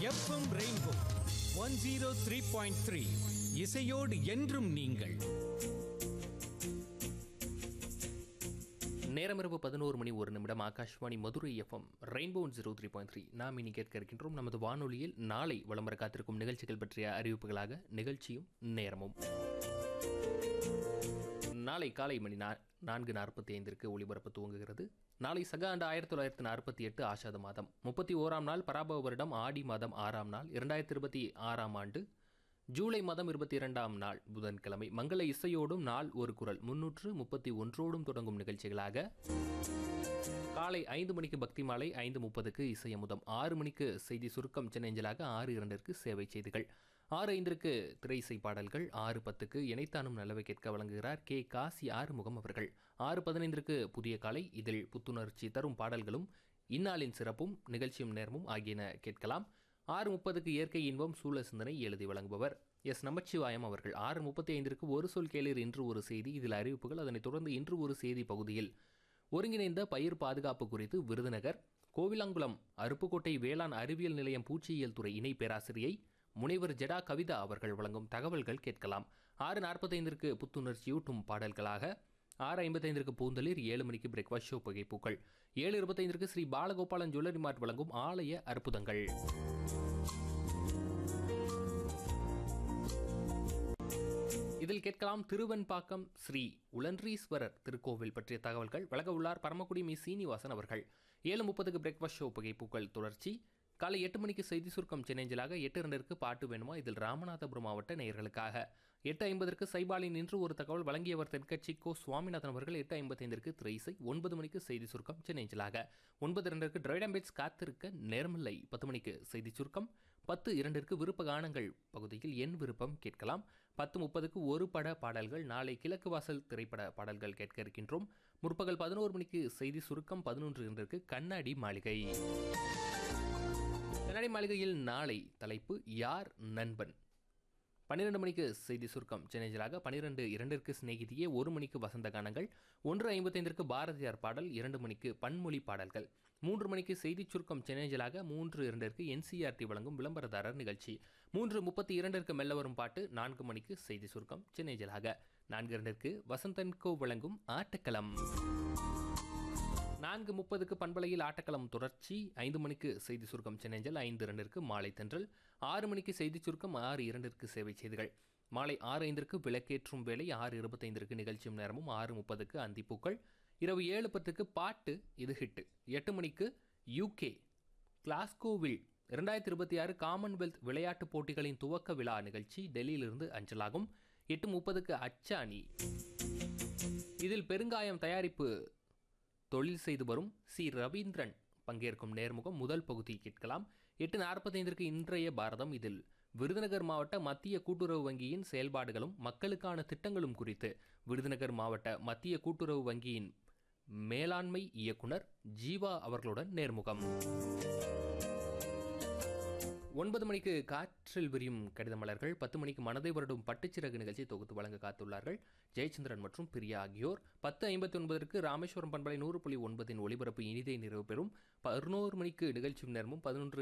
FM rainbow one zero three point three இசையோடு என்றும் நீங்கள் நேரமிரவு பதினோரு மணி ஒரு நிமிடம் Akashvani Madurai FM rainbow zero three point three நாம் இனி கேட்க இருக்கின்றோம் நமது வானொலியில் நாளை விளம்பர காத்திருக்கும் நிகழ்ச்சிகள் பற்றிய அறிவிப்புகளாக நிகழ்ச்சியும் நேரமும் நாளை காலை மணி நா நான்கு நாற்பத்தி ஐந்திற்கு ஒளிபரப்பு துவங்குகிறது நாளை சக ஆண்டு ஆயிரத்தி தொள்ளாயிரத்தி நாற்பத்தி எட்டு ஆஷாத மாதம் முப்பத்தி ஓராம் நாள் பராபவ வருடம் ஆடி மாதம் ஆறாம் நாள் இரண்டாயிரத்தி இருபத்தி ஆறாம் ஆண்டு ஜூலை மாதம் இருபத்தி இரண்டாம் நாள் புதன்கிழமை மங்கள இசையோடும் நாள் ஒரு குரல் முன்னூற்று முப்பத்தி ஒன்றோடும் தொடங்கும் நிகழ்ச்சிகளாக காலை ஐந்து மணிக்கு பக்தி மாலை ஐந்து முப்பதுக்கு இசையமுதம் ஆறு மணிக்கு செய்தி சுருக்கம் சென்னஞ்சலாக ஆறு இரண்டிற்கு சேவை செய்திகள் ஆறு ஐந்திற்கு திரை இசை பாடல்கள் ஆறு பத்துக்கு இணைத்தானும் நல்லவை கேட்க வழங்குகிறார் கே காசி ஆறுமுகம் அவர்கள் ஆறு பதினைந்திற்கு புதிய காலை இதில் புத்துணர்ச்சி தரும் பாடல்களும் இந்நாளின் சிறப்பும் நிகழ்ச்சியும் நேரமும் ஆகியன கேட்கலாம் ஆறு முப்பதுக்கு இயற்கை இன்பம் சூழ சிந்தனை எழுதி வழங்குபவர் எஸ் நமச்சிவாயம் அவர்கள் ஆறு முப்பத்தி ஐந்திற்கு ஒரு சொல் கேளீர் இன்று ஒரு செய்தி இதில் அறிவிப்புகள் அதனைத் தொடர்ந்து இன்று ஒரு செய்தி பகுதியில் ஒருங்கிணைந்த பயிர் பாதுகாப்பு குறித்து விருதுநகர் கோவிலாங்குளம் அருப்புக்கோட்டை வேளாண் அறிவியல் நிலையம் பூச்சியியல் துறை இணை பேராசிரியை முனைவர் ஜெடா கவிதா அவர்கள் வழங்கும் தகவல்கள் கேட்கலாம் ஆறு நாற்பத்தைந்திற்கு புத்துணர்ச்சியூட்டும் பாடல்களாக ஆறு ஐம்பத்தைந்திற்கு பூந்தளிர் ஏழு மணிக்கு பிரேக்ஃபாஸ்ட் ஷோ புகைப்பூக்கள் ஏழு இருபத்தைந்திற்கு ஸ்ரீ பாலகோபாலன் ஜுவல்லரி மார்ட் வழங்கும் ஆலய அற்புதங்கள் இதில் கேட்கலாம் திருவெண்பாக்கம் ஸ்ரீ உலன்றீஸ்வரர் திருக்கோவில் பற்றிய தகவல்கள் வழங்க உள்ளார் பரமக்குடி மி சீனிவாசன் அவர்கள் ஏழு முப்பதுக்கு பிரேக்ஃபாஸ்ட் ஷோ புகைப்பூக்கள் தொடர்ச்சி காலை எட்டு மணிக்கு செய்தி சுருக்கம் சென்னேஞ்சலாக எட்டு இரண்டிற்கு பாட்டு வேணுமா இதில் ராமநாதபுரம் மாவட்ட நேயர்களுக்காக எட்டு ஐம்பதற்கு சைபாலின் நின்று ஒரு தகவல் வழங்கியவர் தென்கட்சி கோ சுவாமிநாதன் அவர்கள் எட்டு ஐம்பத்தைந்திற்கு திரை இசை ஒன்பது மணிக்கு செய்தி சுருக்கம் சென்னேஞ்சலாக ஒன்பது இரண்டிற்கு டிரைடம்பேட்ஸ் காத்திருக்க நேரமில்லை பத்து மணிக்கு செய்தி சுருக்கம் பத்து இரண்டிற்கு விருப்ப கானங்கள் பகுதியில் என் விருப்பம் கேட்கலாம் பத்து முப்பதுக்கு ஒரு பட பாடல்கள் நாளை கிழக்கு வாசல் திரைப்பட பாடல்கள் கேட்க இருக்கின்றோம் முற்பகல் பதினோரு மணிக்கு செய்தி சுருக்கம் பதினொன்று இரண்டிற்கு கண்ணாடி மாளிகை கண்ணாடி மாளிகையில் நாளை தலைப்பு யார் நண்பன் பன்னிரண்டு மணிக்கு செய்தி சுருக்கம் சென்னைஜலாக பன்னிரெண்டு இரண்டிற்கு சிநேகிதியே ஒரு மணிக்கு வசந்த கானங்கள் ஒன்று ஐம்பத்தைந்திற்கு பாரதியார் பாடல் இரண்டு மணிக்கு பன்மொழி பாடல்கள் மூன்று மணிக்கு செய்தி சுருக்கம் சென்னைஜலாக மூன்று இரண்டிற்கு என்சிஆர்டி வழங்கும் விளம்பரதாரர் நிகழ்ச்சி மூன்று முப்பத்தி இரண்டிற்கு மெல்ல வரும் பாட்டு நான்கு மணிக்கு செய்தி சுருக்கம் சென்னைஜலாக நான்கு இரண்டிற்கு வசந்தன்கோ வழங்கும் ஆட்டக்களம் நான்கு முப்பதுக்கு பண்பலையில் ஆட்டக்களம் தொடர்ச்சி ஐந்து மணிக்கு செய்தி சுருக்கம் சென்னஞ்சல் ஐந்து இரண்டிற்கு மாலை தென்றல் ஆறு மணிக்கு செய்தி சுருக்கம் ஆறு இரண்டிற்கு சேவை செய்திகள் மாலை ஆறு ஐந்திற்கு விளக்கேற்றும் வேலை ஆறு இருபத்தைந்திற்கு நிகழ்ச்சியும் நேரமும் ஆறு முப்பதுக்கு அந்திப்பூக்கள் இரவு ஏழு பத்துக்கு பாட்டு இது ஹிட்டு எட்டு மணிக்கு யூகே கிளாஸ்கோவில் இரண்டாயிரத்தி இருபத்தி ஆறு காமன்வெல்த் விளையாட்டுப் போட்டிகளின் துவக்க விழா நிகழ்ச்சி டெல்லியிலிருந்து அஞ்சலாகும் எட்டு முப்பதுக்கு அச்சாணி இதில் பெருங்காயம் தயாரிப்பு தொழில் செய்து வரும் சி ரவீந்திரன் பங்கேற்கும் நேர்முகம் முதல் பகுதி கேட்கலாம் எட்டு நாற்பத்தைந்திற்கு இன்றைய பாரதம் இதில் விருதுநகர் மாவட்ட மத்திய கூட்டுறவு வங்கியின் செயல்பாடுகளும் மக்களுக்கான திட்டங்களும் குறித்து விருதுநகர் மாவட்ட மத்திய கூட்டுறவு வங்கியின் மேலாண்மை இயக்குனர் ஜீவா அவர்களுடன் நேர்முகம் ஒன்பது மணிக்கு காற்றில் விரியும் கடித மலர்கள் பத்து மணிக்கு மனதை வருடும் பட்டுச்சிறகு நிகழ்ச்சி தொகுத்து வழங்க காத்துள்ளார்கள் ஜெயச்சந்திரன் மற்றும் பிரியா ஆகியோர் பத்து ஐம்பத்தி ஒன்பதற்கு ராமேஸ்வரம் பண்பலை நூறு புள்ளி ஒன்பதின் ஒளிபரப்பு இனிதை நிறைவு பெறும் பதினோரு மணிக்கு நிகழ்ச்சி நேரமும் பதினொன்று